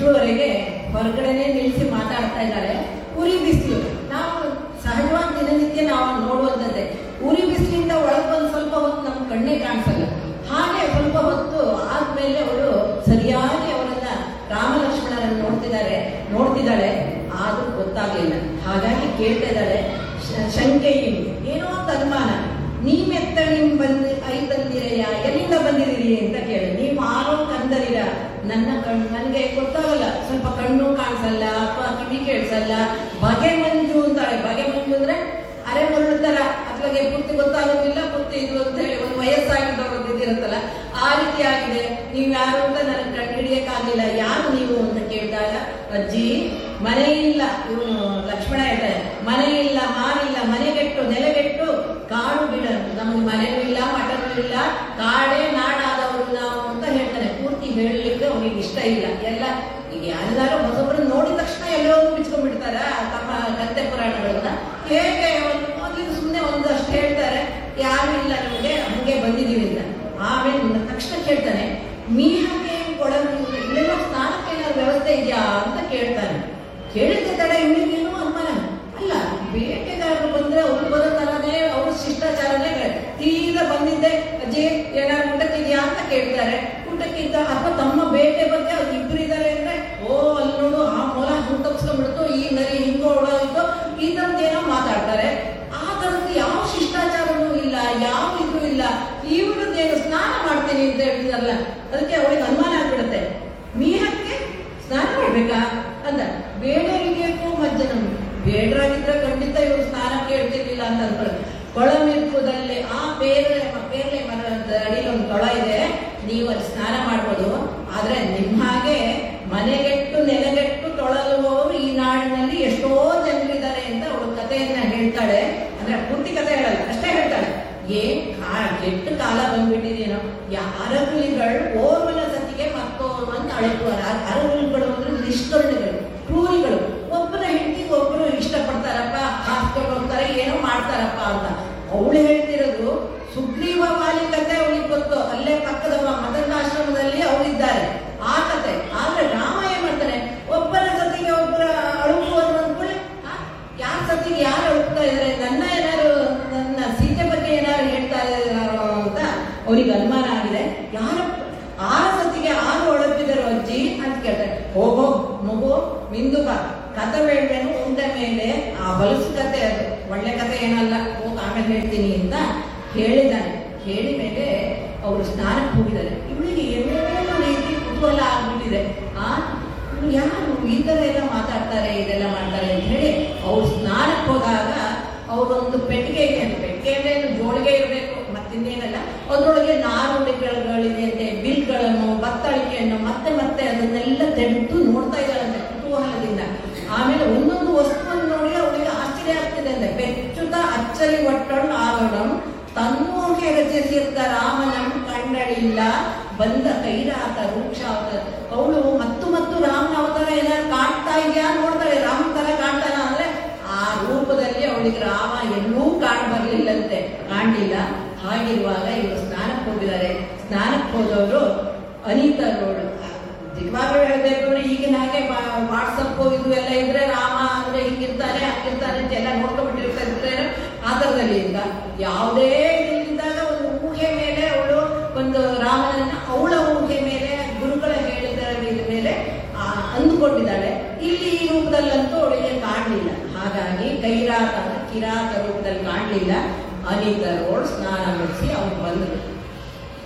ಇಷ್ಟುವರೆಗೆ ಹೊರಗಡೆನೆ ನಿಲ್ಲಿಸಿ ಮಾತಾಡ್ತಾ ಇದ್ದಾಳೆ ಉರಿ ಬಿಸಿಲು ನಾವು ಸಹಜವಾಗಿ ದಿನನಿತ್ಯ ನಾವು ನೋಡುವಂಥದ್ದೇ ಉರಿ ಬಿಸಿಲಿಂದ ಒಳಗೆ ಬಂದು ಸ್ವಲ್ಪ ಹೊತ್ತು ನಮ್ಮ ಕಣ್ಣೇ ಕಾಣಿಸಲ್ಲ ಹಾಗೆ ಸ್ವಲ್ಪ ಹೊತ್ತು ಆದ್ಮೇಲೆ ಅವಳು ಸರಿಯಾಗಿ ಅವರನ್ನ ರಾಮ ಲಕ್ಷ್ಮಣರನ್ನು ನೋಡ್ತಿದ್ದಾರೆ ನೋಡ್ತಿದ್ದಾಳೆ ಆದ್ರೂ ಗೊತ್ತಾಗ್ಲಿಲ್ಲ ಹಾಗಾಗಿ ಕೇಳ್ತಾ ಇದ್ದಾಳೆ ಶ- ಶಂಕೆಯು ಏನೋ ಒಂದು ಅನುಮಾನ ನೀವೆತ್ತ ನಿಮ್ ಬಂದ್ ಐ ಬಂದಿರಯ್ಯ ಎಲ್ಲಿಂದ ಬಂದಿದ್ದೀರಿ ಅಂತ ಕೇಳಿ ನೀವು ಆರೋ ಕಂದರಿರ ನನ್ನ ಕಣ್ಣು ನನಗೆ ಗೊತ್ತಾಗಲ್ಲ ಸ್ವಲ್ಪ ಕಣ್ಣು ಕಾಣಿಸಲ್ಲ ಅಥವಾ ಕಿವಿ ಕೇಳಿಸಲ್ಲ ಬಗೆ ಮಂಜು ಅಂತಾಳೆ ಬಗೆ ಮಂಜು ಅಂದ್ರೆ ಅರೆ ಮರಳು ತರ ಅತ್ಲಾಗೆ ಪೂರ್ತಿ ಗೊತ್ತಾಗೋದಿಲ್ಲ ಪೂರ್ತಿ ಇದು ಅಂತ ಹೇಳಿ ಒಂದು ವಯಸ್ಸಾಗಿದ್ದವ್ರದ್ದು ಇದಿರುತ್ತಲ್ಲ ಆ ರೀತಿ ಆಗಿದೆ ನೀವು ಯಾರು ಅಂತ ನನಗೆ ಕಂಡು ಹಿಡಿಯಕ್ಕಾಗಿಲ್ಲ ಯಾರು ನೀವು ಅಂತ ಕೇಳಿದಾಗ ಅಜ್ಜಿ ಮನೆ ಇಲ್ಲ ಇವನು ಲಕ್ಷ್ಮಣ ಹೇಳ್ತಾರೆ ಮನೆ ಇಲ್ಲ ಮಾರಿಲ್ಲ ಮನೆಗೆಟ್ಟು ನೆಲೆಗೆಟ್ಟು ಕಾಡು ಬಿಡ ನಮ್ಗೆ ಮನೆನೂ ಇಲ್ಲ ಮಠನೂ ಇಲ್ಲ ಕಾಡೇ ನಾಡಾದವರು ನಾವು ಅಂತ ಹೇಳ್ತಾನೆ ಪೂರ್ತಿ ಹೇಳಲಿಕ್ಕೆ ಅವನಿಗೆ ಇಷ್ಟ ಇಲ್ಲ ಎಲ್ಲ ಈಗ ಯಾರಿಗಾರು ಹೊಸೊಬ್ಬರನ್ನ ನೋಡಿದ ತಕ್ಷಣ ಎಲ್ಲೋ ಬಿಚ್ಕೊಂಡ್ಬಿಡ್ತಾರ ತಮ್ಮ ಕತ್ತೆ ಪುರಾಣಗಳನ್ನ ಹೇಗೆ ಒಂದು ಮೊದಲಿಗೆ ಸುಮ್ಮನೆ ಒಂದಷ್ಟು ಹೇಳ್ತಾರೆ ಯಾರು ಇಲ್ಲ ನಮಗೆ ಹಂಗೆ ಬಂದಿದ್ದೀವಿ ಅಂತ ಆಮೇಲೆ ನನ್ನ ತಕ್ಷಣ ಕೇಳ್ತಾನೆ ಮೀಹಕ್ಕೆ ಕೊಡಲು ಇಲ್ಲೆಲ್ಲ ಸ್ನಾನಕ್ಕೆ ಏನಾದ್ರು ವ್ಯವಸ್ಥೆ ಇದೆಯಾ ಅಂತ ಕೇಳ್ತಾನೆ ಕೇಳಿದ ತಡ ಇವನಿಗೇನು ಅನುಮಾನ ಅಲ್ಲ ಬೇಟೆಗಾರರು ಬಂದ್ರೆ ಅವ್ರು ಬರೋ ತರನೇ ಅವ್ರ ಶಿಷ್ಟಾಚಾರನೇ ಬೇರೆ. ತೀರಾ ಬಂದಿದ್ದೆ ಅಜ್ಜಿ ಏನಾದ್ರು ಊಟಕ್ಕಿದ್ಯಾ ಅಂತ ಕೇಳ್ತಾರೆ ಊಟಕ್ಕಿದ್ದ ಅಥವಾ ತಮ್ಮ ಬೇಟೆ ಬಗ್ಗೆ ಅವ್ರು ಇಬ್ರು ಇದ್ದಾರೆ ಅಂದ್ರೆ ಓ ಅಲ್ಲಿ ನೋಡು ಆ ಮೊಲ ಹಂಗ್ ತಪ್ಸ್ಕೊಂಡ್ಬಿಡ್ತು ಈ ನರಿ ಹಿಂಗ ಓಡೋಯ್ತು ಈ ಏನೋ ಮಾತಾಡ್ತಾರೆ ಆ ತರದ್ದು ಯಾವ ಶಿಷ್ಟಾಚಾರನೂ ಇಲ್ಲ ಯಾವ ಇದು ಇಲ್ಲ ಇವ್ರದ್ದೇನು ಸ್ನಾನ ಮಾಡ್ತೀನಿ ಅಂತ ಹೇಳ್ತಿದಾರಲ್ಲ ಅದಕ್ಕೆ ಅವಳಿಗೆ ಅನುಮಾನ ಆಗ್ಬಿಡುತ್ತೆ ಮೀಹಕ್ಕೆ ಸ್ನಾನ ಮಾಡ್ಬೇಕಾ ಅಂತ ಬೇಡರಿಗೆ ಮಜ್ಜನ ಬೇಡರಾಗಿದ್ರೆ ಖಂಡಿತ ಇವರು ಸ್ನಾನ ಕೇಳ್ತಿರ್ಲಿಲ್ಲ ಅಂತ ಅನ್ಕೊಳ್ಳಿ ಕೊಳಮಿರ್ಪುದಲ್ಲಿ ಆ ಪೇರಳೆ ಮ- ಪೇರಳೆ ಮರದ ಅಡಿಯಲ್ಲಿ ಒಂದು ಕೊಳ ಇದೆ ನೀವು ಅಲ್ಲಿ ಸ್ನಾನ ಮಾಡ್ಬೋದು ಆದ್ರೆ ನಿಮ್ಮ ಹಾಗೆ ಮನೆಗೆಟ್ಟು ನೆಲೆಗೆಟ್ಟು ತೊಳಲುವವರು ಈ ನಾಡಿನಲ್ಲಿ ಎಷ್ಟೋ ಜನರಿದ್ದಾರೆ ಅಂತ ಅವಳು ಕಥೆಯನ್ನ ಹೇಳ್ತಾಳೆ ಅಂದ್ರೆ ಪೂರ್ತಿ ಕಥೆ ಹೇಳಲ್ಲ ಅಷ್ಟೇ ಹೇಳ್ತಾಳೆ ಏನ್ ಕಾ ಕೆಟ್ಟ ಕಾಲ ಬಂದ್ಬಿಟ್ಟಿದೇನೋ ಅರಗುಲಿಗಳು ಓರ್ವನ ಸತಿಗೆ ಮತ್ತೋರ್ವನ್ ಅಳುತ್ತಾರೆ ಅರಗುಲಿಗಳು ಅಂದ್ರೆ ನಿಷ್ಕರುಣಿಗಳು ಕ್ರೂರಿಗಳು ಒಬ್ಬರ ಹೆಂಡತಿಗೆ ಒಬ್ಬರು ಇಷ್ಟಪಡ್ತಾರಪ್ಪ ಹಾಸ್ಕೊಂಡು ಹೋಗ್ತಾರೆ ಏನೋ ಮಾಡ್ತಾರಪ್ಪ ಅಂತ ಅವಳು ಹೇಳ್ತಿರೋದು ಸುಗ್ರೀವ ವಾಲಿ ಕತೆ ಅವಳಿಗೆ ಗೊತ್ತು ಅಲ್ಲೇ ಪಕ್ಕದ ಮದನಾಶ್ರಮದಲ್ಲಿ ಅವರಿದ್ದಾರೆ ಆ ಕತೆ ಆದ್ರೆ ರಾಮ ಏನ್ ಮಾಡ್ತಾನೆ ಒಬ್ಬರ ಸತಿಗೆ ಒಬ್ಬರ ಅಳುಕು ಅಂದ್ಕೊಳ್ಳಿ ಯಾರ ಸತಿಗೆ ಯಾರು ಅಳುಕ್ತಾ ಇದಾರೆ ನನ್ನ ಏನಾರು ನನ್ನ ಸೀತೆ ಬಗ್ಗೆ ಏನಾರು ಹೇಳ್ತಾ ಇದಾರೋ ಅಂತ ಅವ್ರಿಗೆ ಅನುಮಾನ ಆಗಿದೆ ಯಾರ ಆರ ಸತಿಗೆ ಆರು ಒಳಪಿದರು ಅಜ್ಜಿ ಅಂತ ಕೇಳ್ತಾರೆ ಹೋಗೋ ಮಗು ಮಿಂದು ಬಾ ಕತೆ ಬೇಡವೇನು ಉಂಡ ಮೇಲೆ ಆ ಹೊಲಸು ಕತೆ ಅದು ಒಳ್ಳೆ ಕತೆ ಏನಲ್ಲ ಹೋಗ್ ಆಮೇಲೆ ಹೇಳ್ತೀನಿ ಅಂತ ಹೇಳಿದ್ದಾನೆ ಹೇಳಿ ಮೇಲೆ ಅವರು ಸ್ನಾನಕ್ಕೆ ಹೋಗಿದ್ದಾರೆ ಇವಳಿಗೆ ಏನೇನೋ ರೀತಿ ಕುತೂಹಲ ಆಗ್ಬಿಟ್ಟಿದೆ ಆ ಇವ್ರು ಯಾರು ಈ ತರ ಎಲ್ಲ ಮಾತಾಡ್ತಾರೆ ಇದೆಲ್ಲ ಮಾಡ್ತಾರೆ ಅಂತ ಹೇಳಿ ಅವ್ರು ಸ್ನಾನಕ್ಕೆ ಹೋದಾಗ ಅವರೊಂದು ಪೆಟ್ಟಿಗೆ ಇದೆ ಅಂತ ಪೆಟ್ಟಿಗೆ ಅಂದ್ರೆ ಏನು ಜೋಳಿಗೆ ಇರಬೇಕು ಮತ್ತಿನ್ನೇನಲ್ಲ ಅದ್ರೊಳಗೆ ನಾರುಗಳಿದೆ ಅಂತೆ ಬಿಲ್ಗಳನ್ನು ಬತ್ತಳಿಕೆಯನ್ನು ಮತ್ತೆ ಮತ್ತೆ ಅದನ್ನೆಲ್ಲ ತೆಗೆದು ನೋಡ್ತಾ ಇದ್ದಾಳಂತೆ ಕುತೂಹಲದಿಂದ ಆಮೇಲೆ ಒಂದೊಂದು ವಸ್ತುವನ್ನು ನೋಡಿ ಅವಳಿಗೆ ಆಶ್ಚರ್ಯ ಆಗ್ತಿದೆ ಅಂತೆ ಬೆಚ್ಚುತ ಅಚ್ಚರಿ ಒಟ್ಟೊಂಡು ಆಗೋಣಂ ತನ್ನೋಕೆ ರಚಿಸಿರ್ತ ರಾಮನಂ ಕಂಡಳಿಲ್ಲ ಬಂದ ಕೈರಾತ ರೂಕ್ಷಾವತ ಅವಳು ಮತ್ತು ಮತ್ತು ರಾಮನ ಅವತಾರ ಏನಾದ್ರು ಕಾಣ್ತಾ ಇದೆಯಾ ನೋಡ್ತಾಳೆ ರಾಮನ ತರ ಕಾಣ್ತಾನ ಅಂದ್ರೆ ಆ ರೂಪದಲ್ಲಿ ಅವಳಿಗೆ ರಾಮ ಎಲ್ಲೂ ಕಾಣ್ ಬರ್ಲಿಲ್ಲಂತೆ ಕಾಣಲಿಲ್ಲ ಹಾಗಿರುವಾಗ ಇವರು ಸ್ನಾನಕ್ಕೆ ಹೋಗಿದ್ದಾರೆ ಸ್ನಾನಕ್ಕೆ ಹೋದವರು ಅನಿತರೋಳು ನಿಜವಾಗ್ಲೂ ಹೇಳ್ಬೇಕು ಅಂದ್ರೆ ಈಗಿನ ಹಾಗೆ ವಾಟ್ಸಪ್ ಇದು ಎಲ್ಲ ಇದ್ರೆ ರಾಮ ಅಂದ್ರೆ ಹಿಂಗಿರ್ತಾನೆ ಹಂಗಿರ್ತಾನೆ ಅಂತ ಎಲ್ಲ ನೋಡ್ಕೊಂಡ್ಬಿಟ್ಟಿರ್ತಾರೆ ಆ ಥರದಲ್ಲಿ ಇಲ್ಲ ಯಾವುದೇ ಇದ್ದಾಗ ಒಂದು ಊಹೆ ಮೇಲೆ ಅವಳು ಒಂದು ರಾಮನನ್ನ ಅವಳ ಊಹೆ ಮೇಲೆ ಗುರುಗಳ ಹೇಳಿದ ಇದ್ರ ಮೇಲೆ ಆ, ಅಂದುಕೊಂಡಿದ್ದಾಳೆ ಇಲ್ಲಿ ಈ ರೂಪದಲ್ಲಂತೂ ಅವಳಿಗೆ ಕಾಣಲಿಲ್ಲ ಹಾಗಾಗಿ ಕೈರಾತ ಕಿರಾತ ರೂಪದಲ್ಲಿ ಕಾಣಲಿಲ್ಲ ಅನಿತರೋಳು ಸ್ನಾನ ಮಾಡಿಸಿ ಅವ್ರು ಬಂದರು